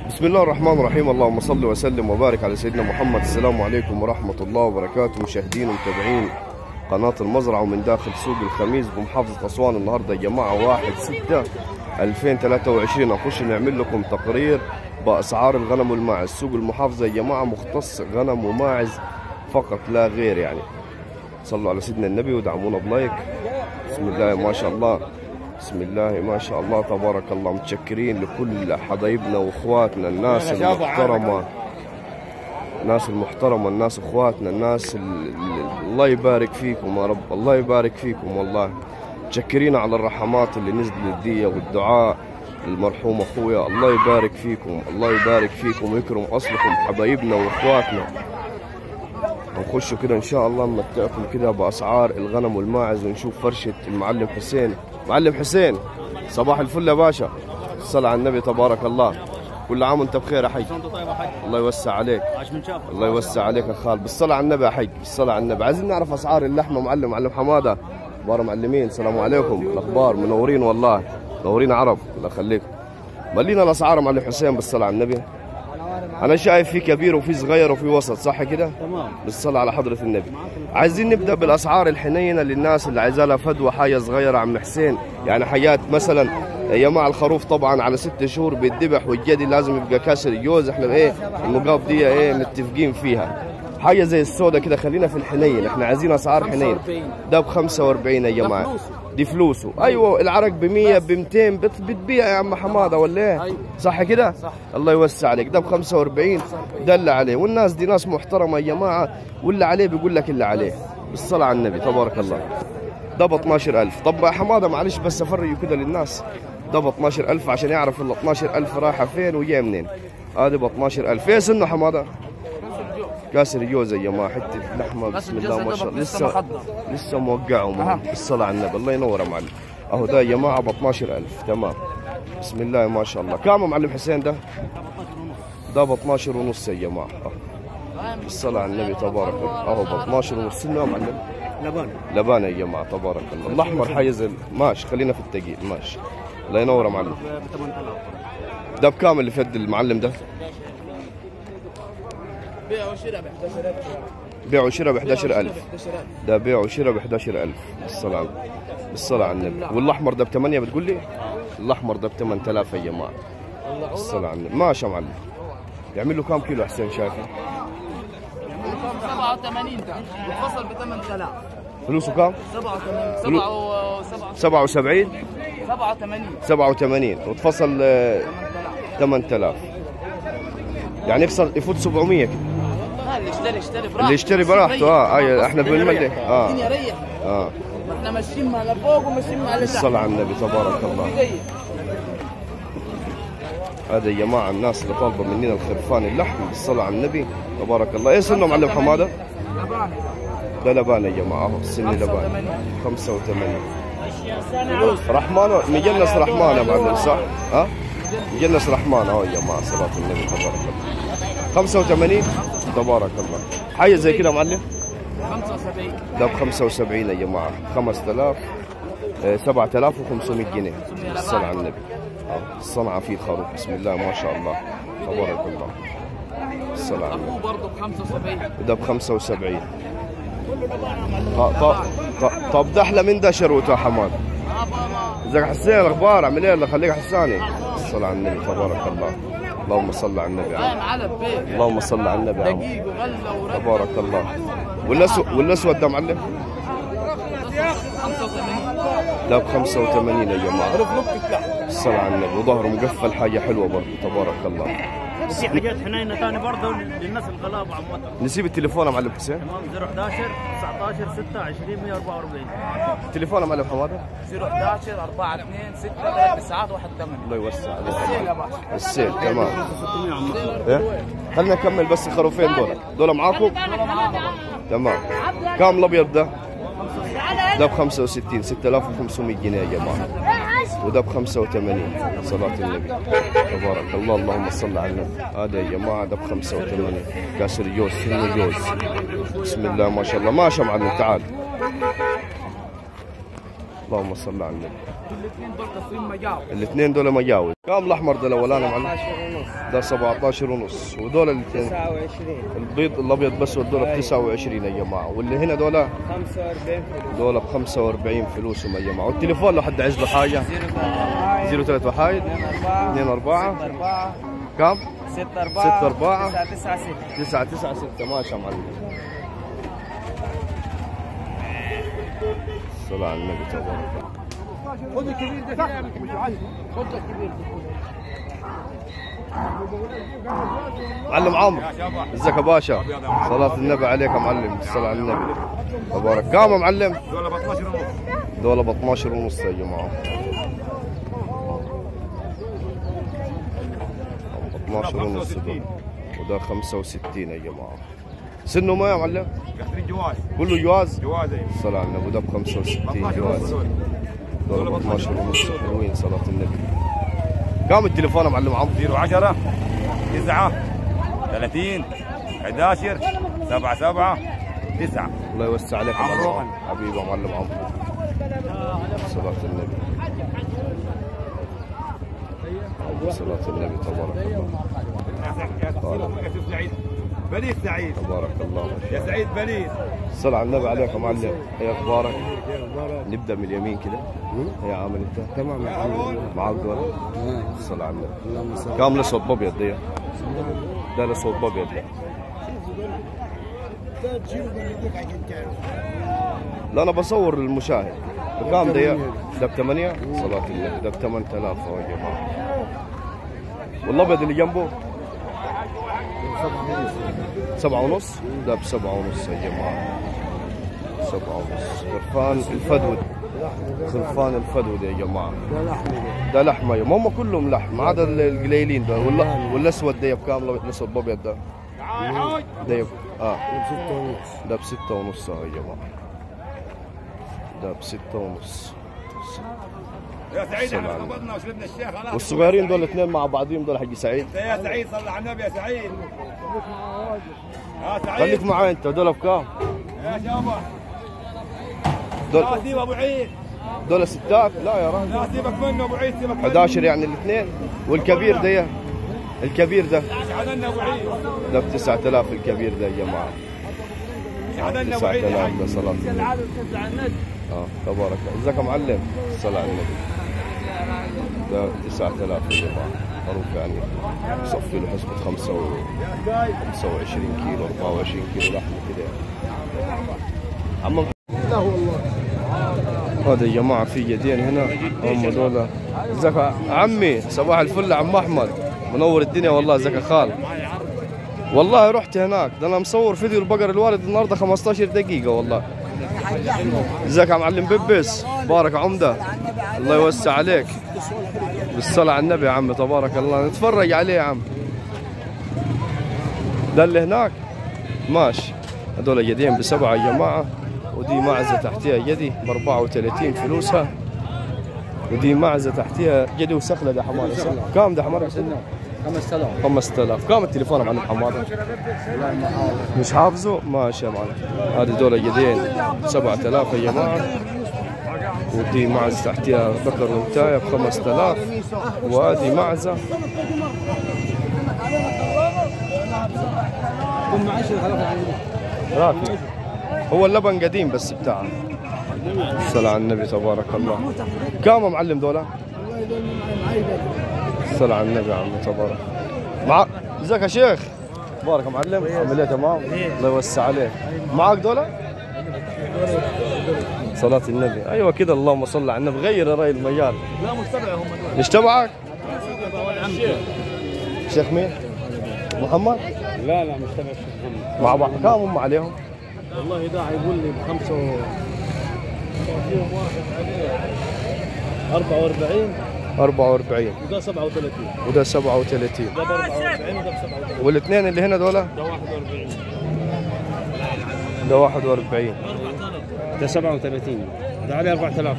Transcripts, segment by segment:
بسم الله الرحمن الرحيم اللهم صل وسلم وبارك على سيدنا محمد السلام عليكم ورحمة الله وبركاته مشاهدين ومتابعين قناة المزرعة ومن داخل سوق الخميس بمحافظة أسوان النهاردة يا جماعة 1 6 2023 نخش نعمل لكم تقرير بأسعار الغنم والماعز سوق المحافظة يا جماعة مختص غنم وماعز فقط لا غير يعني صلوا على سيدنا النبي ودعمونا بلايك بسم الله ما شاء الله بسم الله ما شاء الله تبارك الله متشكرين لكل حبايبنا واخواتنا الناس المحترمه الناس المحترمه الناس اخواتنا الناس ال- ال- الله يبارك فيكم يا رب الله يبارك فيكم والله متشكرين على الرحمات اللي نزلت دي والدعاء المرحوم اخويا الله يبارك فيكم الله يبارك فيكم ويكرم اصلكم حبايبنا واخواتنا هنخشوا كده ان شاء الله نمتعكم كده باسعار الغنم والماعز ونشوف فرشه المعلم حسين معلم حسين صباح الفل يا باشا الصلاة على النبي تبارك الله كل عام وانت بخير يا حي انت طيب يا حاج الله يوسع عليك عاش من شافك الله يوسع عليك يا خال بالصلاة على النبي يا حي بالصلاة على النبي عايزين نعرف اسعار اللحمة معلم معلم حمادة اخبار معلمين السلام عليكم الاخبار منورين والله منورين عرب الله يخليك ملينا الاسعار يا معلم حسين بالصلاة على النبي انا شايف في كبير وفي صغير وفي وسط صح كده تمام بالصلاة على حضرة النبي عايزين نبدأ بالأسعار الحنينة للناس اللي عايزة لها فدوة حاجة صغيرة عم حسين يعني حياة مثلا يا مع الخروف طبعا على ست شهور بيتذبح والجدي لازم يبقى كاسر الجوز احنا ايه النقاط دي ايه متفقين فيها حاجة زي السوداء كده خلينا في الحنين احنا عايزين اسعار حنين 45. ده ب 45 يا جماعة فلوسه. دي فلوسه ايوه العرق ب 100 ب 200 بت- بتبيع يا عم حماده ولا ايه أيوة. صح كده صح. الله يوسع عليك ده ب 45 دل عليه والناس دي ناس محترمه يا جماعه واللي عليه بيقول لك اللي عليه بالصلاه على النبي تبارك الله ده ب 12000 طب يا حماده معلش بس افرجوا كده للناس ده ب 12000 عشان يعرف ال 12000 رايحه فين وجايه منين هذه ب 12000 ايه سنه حماده كاسر جوز يا جماعه حته لحمه بسم الله ما شاء الله لسه لسه محضر لسه موقعه معه بالصلاة على النبي الله ينور يا معلم اهو ده يا جماعة ب 12000 تمام بسم الله ما شاء الله كام يا معلم حسين ده؟ ده ب 12 ونص يا جماعة اهو بالصلاة على النبي تبارك الله اهو ب 12 ونص سنة يا معلم لبن لبانة يا جماعة تبارك الله الأحمر حيز ال- ماشي خلينا في التقيل ماشي الله ينور يا معلم ب 8000 ده بكام اللي في يد المعلم ده؟ بيع وشراء ب 11000 بيع وشراء ب 11000 11000 ده بيع وشراء ب 11000 بالصلاة على بالصلاة على النبي والأحمر ده ب 8 بتقول لي؟ الأحمر ده ب 8000 يا جماعة بالصلاة على النبي ماشي يا معلم يعمل له كام كيلو حسين شايفه؟ 87 ده وفصل ب 8000 فلوسه كام؟ 87 7 77 87 87 وتفصل آه، 8000 يعني يخسر يفوت 700 كده اللي يشتري يشتري براحته اللي يشتري براحته اه اي احنا بنملي اه الدنيا ريح اه احنا ماشيين مع لفوق وماشيين مع لتحت الصلاة على النبي تبارك الله جيد هذا يا جماعة الناس اللي طالبة مننا الخرفان اللحم بالصلاة على النبي تبارك الله ايه سنه معلم حمادة؟ ده لبان يا جماعة اهو سن لبان 85 رحمن مجنس رحمن يا معلم صح؟ ها؟ مجنس رحمن اهو يا جماعة صلاة النبي تبارك الله 85 تبارك الله حاجة زي كده يا معلم 75 ده ب 75 يا جماعة 5000 آه، 7500 جنيه الصلاة على النبي آه، الصنعة فيه خروف بسم الله ما شاء الله تبارك الله الصلاة على النبي اخوه برضه ب 75 ده ب 75 طب طب طب, طب ده احلى من ده شروته يا حماد ازيك حسين الاخبار عامل ايه الله يخليك حساني الصلاة على النبي تبارك الله اللهم صل على النبي يا عم قايم على البيت اللهم صل على النبي يا عم دقيق وغله ورد تبارك الله والاسود والاسود ده معلم 85 لا ب 85 يا جماعه عرف لقطة لحم الصلاة على النبي وظهره مقفل حاجة حلوة برضه تبارك الله في حاجات حنينه ثانيه برضه للناس الغلابه عامه نسيب التليفون يا معلم حسين تمام 011 19 6 20 144 التليفون يا معلم حمادة 011 4 2 6 3 9 1 8 الله يوسع عليك السيل يا باشا السيل تمام 600 عم إيه؟ خلينا نكمل بس الخروفين دول دول معاكم تمام كام الابيض ده ده ب 65 6500 جنيه يا جماعه وده ب 85 صلاة النبي تبارك الله اللهم صل على النبي هذا يا جماعه ده ب 85 كاسر جوز سن جوز بسم الله ما شاء الله ماشي يا معلم تعال اللهم صل على النبي الاثنين دول تصميم مجاوب الاثنين دول مجاوز كم الاحمر ده الاولاني يا معلم ده 17 ونص ودول الاثنين 29 البيض الابيض بس دول ب 29 يا جماعه واللي هنا دول 45 فلوس دول ب 45 فلوسهم يا جماعه والتليفون لو حد عايز له حاجه 03 وحايد 2 4 4 كم 6 4 ستة أربعة. 9 9 6 9 9 6 ماشي يا معلم الصلاة على النبي تبارك الله خد الكبير ده كده مش عايز خد الكبير معلم عمرو ازيك يا باشا صلاة النبي عليك يا معلم الصلاة على النبي تبارك كام يا معلم دول ب 12 ونص دول ب 12 ونص يا جماعة ب 12 ونص دول وده 65 يا جماعة سنه ما يا معلم قاعدين جواز كله جواز جواز ايوه الصلاة على النبي وده ب 65 12 ونص جواز دول دول ب 12 ونص حلوين صلاة النبي كام التليفون يا معلم عمرو 010 9 30 11 7 7 9 الله يوسع عليك يا عمرو. معلم حبيبي يا معلم عمرو صلاة النبي صلاة النبي تبارك الله يا سعيد بليد سعيد تبارك الله يا سعيد بليد الصلاة على النبي عليك يا معلم ايه اخبارك؟ نبدا من اليمين كده يا عامل انت تمام معاك دول الصلاة على النبي كام الاسود بابيض دي ده الاسود بابيض ده لا انا بصور للمشاهد بكام ده ده ب 8 صلاة النبي ده ب 8000 يا جماعة والابيض اللي جنبه سبعة ونص ده بسبعة ونص يا جماعة سبعة ونص خرفان الفدود خرفان الفدود يا جماعة ده لحمة يا هم كلهم لحم ما عدا القليلين ده ولا والاسود ده بكام الاسود الابيض ده ده يب... اه ده بستة ونص اهو يا جماعة ده بستة ونص يا سعيد احنا سلام. قبضنا وشربنا الشيخ خلاص والصغيرين دول الاثنين مع بعضهم دول حق سعيد يا سعيد صلى على النبي يا سعيد يا سعيد خليك معاي انت دول بكام؟ يا شابه دول لا سيب ابو عيد دول ستات لا يا راجل لا سيبك منه ابو عيد سيبك منه 11 يعني الاثنين والكبير ده الكبير ده عدلنا ابو عيد ده ب 9000 الكبير ده يا جماعه عدلنا ابو عيد 9000 ده صلاة النبي اه تبارك الله ازيك يا معلم الصلاة على النبي ده 9000 يا جماعه معروف يعني يصفي له حسبة 5 و 25 كيلو 24 كيلو لحمه كده يعني عم هذا يا جماعة في يدين هنا هم دول ازيك يا عمي صباح الفل يا عم احمد منور الدنيا والله ازيك يا خال والله رحت هناك ده انا مصور فيديو البقر الوالد النهارده 15 دقيقة والله ازيك يا معلم ببس بارك عمدة الله يوسع عليك بالصلاة على النبي يا عمي تبارك الله نتفرج عليه يا عم ده اللي هناك ماشي هذول يدين بسبعة يا جماعة ودي معزة تحتها يدي ب 34 فلوسها ودي معزة تحتها يدي وسخلة ده حمارة كم ده حمارة 5000 5000 كم التليفون يا معلم حمارة مش حافظه ماشي يا معلم هذه دول يدين 7000 يا جماعة ودي معزة تحتها بكر وانتاية ب 5000 وهذه معزة راكي هو اللبن قديم بس بتاعه الصلاة على النبي تبارك الله كم يا معلم دولا؟ الصلاة على النبي يا عم تبارك مع ازيك يا شيخ؟ بارك يا معلم عامل ايه تمام؟ الله يوسع عليك معاك دولا؟ صلاة النبي ايوه كده اللهم صل على النبي غير راي المجال لا متبع هم دول مش تبعك؟ شيخ مين؟ محمد؟ لا لا مش تبع الشيخ محمد مع بعض كم هم عليهم؟ والله ده هيقول لي بخمسة و 44 44 وده 37 وده 37 ده ب 44 وده ب 37 والاثنين اللي هنا دول ده 41 ده 41 ده 37 ده عليه 4000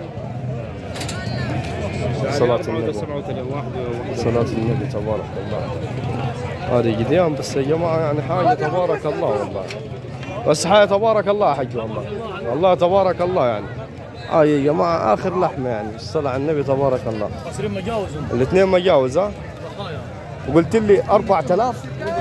صلاة ده النبي 37 واحد واحد صلاة النبي تبارك الله هذه قديم بس يا جماعة يعني حاجة تبارك الله والله بس حاجة تبارك الله يا حج والله والله تبارك الله يعني اه يا جماعه اخر لحمه يعني الصلاه على النبي تبارك الله قصرين مجاوزهم الاثنين مجاوز ها وقلت لي 4000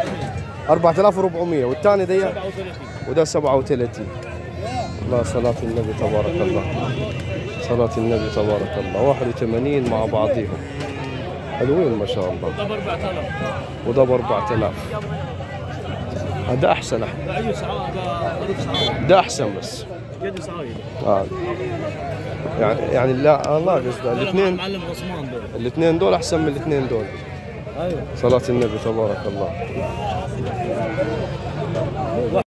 4400 والثاني ده 37 وده 37 الله صلاة النبي تبارك الله صلاة النبي تبارك الله 81 مع بعضهم حلوين ما شاء الله طب 4000 وده ب 4000 هذا احسن أحمد. ايوه سعار ده سعار ده احسن بس قد سعار آه. يعني يعني لا الله قصده الاثنين معلم عثمان دول الاثنين دول احسن من الاثنين دول ايوه صلاة النبي تبارك الله